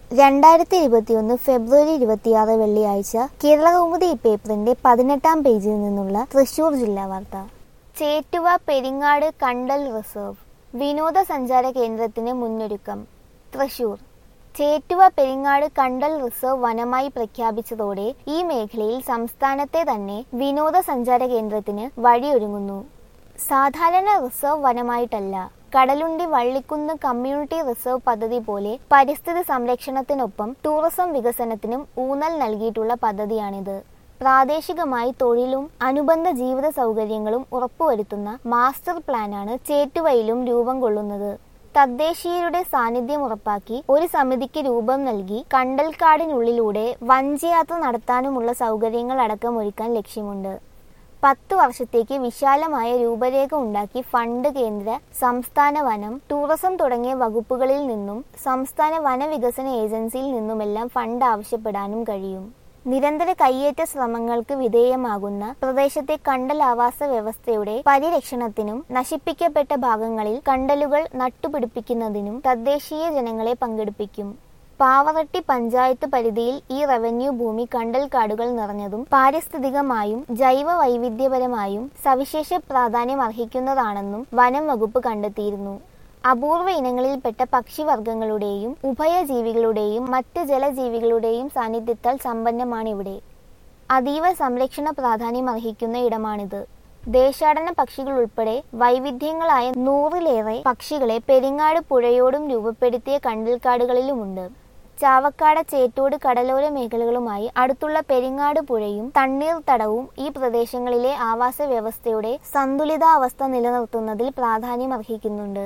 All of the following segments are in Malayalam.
രണ്ടായിരത്തി ഇരുപത്തിയൊന്ന് ഫെബ്രുവരി ഇരുപത്തിയാറ് വെള്ളിയാഴ്ച കേരളകൗമുദി ഈ പേപ്പറിന്റെ പതിനെട്ടാം പേജിൽ നിന്നുള്ള തൃശൂർ ജില്ലാ വാർത്ത ചേറ്റുവ പെരിങ്ങാട് കണ്ടൽ റിസർവ് വിനോദസഞ്ചാര കേന്ദ്രത്തിന് മുന്നൊരുക്കം തൃശൂർ ചേറ്റുവ പെരിങ്ങാട് കണ്ടൽ റിസർവ് വനമായി പ്രഖ്യാപിച്ചതോടെ ഈ മേഖലയിൽ സംസ്ഥാനത്തെ തന്നെ വിനോദസഞ്ചാര കേന്ദ്രത്തിന് വഴിയൊരുങ്ങുന്നു സാധാരണ റിസർവ് വനമായിട്ടല്ല കടലുണ്ടി വള്ളിക്കുന്ന് കമ്മ്യൂണിറ്റി റിസർവ് പദ്ധതി പോലെ പരിസ്ഥിതി സംരക്ഷണത്തിനൊപ്പം ടൂറിസം വികസനത്തിനും ഊന്നൽ നൽകിയിട്ടുള്ള പദ്ധതിയാണിത് പ്രാദേശികമായി തൊഴിലും അനുബന്ധ ജീവിത സൗകര്യങ്ങളും ഉറപ്പുവരുത്തുന്ന മാസ്റ്റർ പ്ലാനാണ് ചേറ്റുവയിലും രൂപം കൊള്ളുന്നത് തദ്ദേശീയരുടെ സാന്നിധ്യം ഉറപ്പാക്കി ഒരു സമിതിക്ക് രൂപം നൽകി കണ്ടൽക്കാടിനുള്ളിലൂടെ വഞ്ചിയാത്ര നടത്താനുമുള്ള സൗകര്യങ്ങൾ അടക്കം ഒരുക്കാൻ ലക്ഷ്യമുണ്ട് പത്തു വർഷത്തേക്ക് വിശാലമായ രൂപരേഖ ഉണ്ടാക്കി ഫണ്ട് കേന്ദ്ര സംസ്ഥാന വനം ടൂറിസം തുടങ്ങിയ വകുപ്പുകളിൽ നിന്നും സംസ്ഥാന വനവികസന ഏജൻസിയിൽ നിന്നുമെല്ലാം ഫണ്ട് ആവശ്യപ്പെടാനും കഴിയും നിരന്തര കയ്യേറ്റ ശ്രമങ്ങൾക്ക് വിധേയമാകുന്ന പ്രദേശത്തെ കണ്ടൽ ആവാസ വ്യവസ്ഥയുടെ പരിരക്ഷണത്തിനും നശിപ്പിക്കപ്പെട്ട ഭാഗങ്ങളിൽ കണ്ടലുകൾ നട്ടുപിടിപ്പിക്കുന്നതിനും തദ്ദേശീയ ജനങ്ങളെ പങ്കെടുപ്പിക്കും പാവറട്ടി പഞ്ചായത്ത് പരിധിയിൽ ഈ റവന്യൂ ഭൂമി കണ്ടൽ കാടുകൾ നിറഞ്ഞതും പാരിസ്ഥിതികമായും ജൈവ വൈവിധ്യപരമായും സവിശേഷ പ്രാധാന്യം അർഹിക്കുന്നതാണെന്നും വനം വകുപ്പ് കണ്ടെത്തിയിരുന്നു അപൂർവ ഇനങ്ങളിൽപ്പെട്ട പക്ഷിവർഗങ്ങളുടെയും ഉഭയജീവികളുടെയും മറ്റ് ജലജീവികളുടെയും സാന്നിധ്യത്താൽ സമ്പന്നമാണിവിടെ അതീവ സംരക്ഷണ പ്രാധാന്യം അർഹിക്കുന്ന ഇടമാണിത് ദേശാടന പക്ഷികൾ ഉൾപ്പെടെ വൈവിധ്യങ്ങളായ നൂറിലേറെ പക്ഷികളെ പെരിങ്ങാട് പുഴയോടും രൂപപ്പെടുത്തിയ കണ്ടൽക്കാടുകളിലുമുണ്ട് ചാവക്കാട് ചേറ്റോട് കടലോര മേഖലകളുമായി അടുത്തുള്ള പെരിങ്ങാട് പുഴയും തണ്ണീർത്തടവും ഈ പ്രദേശങ്ങളിലെ ആവാസ വ്യവസ്ഥയുടെ സന്തുലിതാവസ്ഥ നിലനിർത്തുന്നതിൽ പ്രാധാന്യം അർഹിക്കുന്നുണ്ട്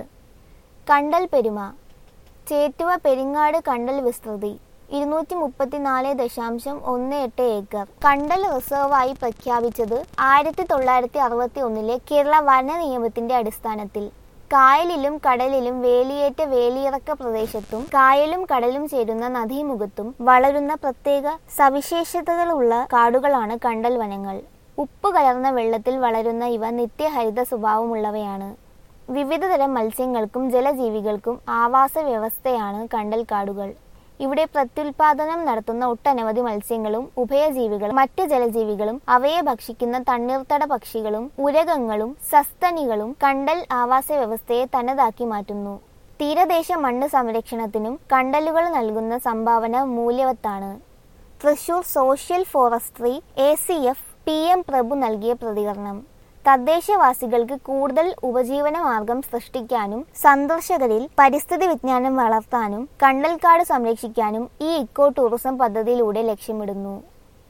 കണ്ടൽ പെരുമ ചേറ്റുവ പെരിങ്ങാട് കണ്ടൽ വിസ്തൃതി ഇരുന്നൂറ്റി മുപ്പത്തിനാല് ദശാംശം ഒന്ന് എട്ട് ഏക്കർ കണ്ടൽ റിസർവായി പ്രഖ്യാപിച്ചത് ആയിരത്തി തൊള്ളായിരത്തി അറുപത്തി ഒന്നിലെ കേരള വന നിയമത്തിന്റെ അടിസ്ഥാനത്തിൽ കായലിലും കടലിലും വേലിയേറ്റ വേലിയിറക്ക പ്രദേശത്തും കായലും കടലും ചേരുന്ന നദീമുഖത്തും വളരുന്ന പ്രത്യേക സവിശേഷതകളുള്ള കാടുകളാണ് കണ്ടൽ വനങ്ങൾ ഉപ്പ് കലർന്ന വെള്ളത്തിൽ വളരുന്ന ഇവ നിത്യഹരിത സ്വഭാവമുള്ളവയാണ് വിവിധതരം മത്സ്യങ്ങൾക്കും ജലജീവികൾക്കും ആവാസ വ്യവസ്ഥയാണ് കണ്ടൽ കാടുകൾ ഇവിടെ പ്രത്യുൽപാദനം നടത്തുന്ന ഒട്ടനവധി മത്സ്യങ്ങളും ഉഭയജീവികളും മറ്റ് ജലജീവികളും അവയെ ഭക്ഷിക്കുന്ന തണ്ണീർത്തട പക്ഷികളും ഉരകങ്ങളും സസ്തനികളും കണ്ടൽ ആവാസ വ്യവസ്ഥയെ തനതാക്കി മാറ്റുന്നു തീരദേശ മണ്ണ് സംരക്ഷണത്തിനും കണ്ടലുകൾ നൽകുന്ന സംഭാവന മൂല്യവത്താണ് Thrissur social forestry A C F P M Prabhu നൽകിയ പ്രതികരണം തദ്ദേശവാസികൾക്ക് കൂടുതൽ ഉപജീവന മാർഗം സൃഷ്ടിക്കാനും സന്ദർശകരിൽ പരിസ്ഥിതി വിജ്ഞാനം വളർത്താനും കണ്ടൽക്കാട് സംരക്ഷിക്കാനും ഈ ഇക്കോ ടൂറിസം പദ്ധതിയിലൂടെ ലക്ഷ്യമിടുന്നു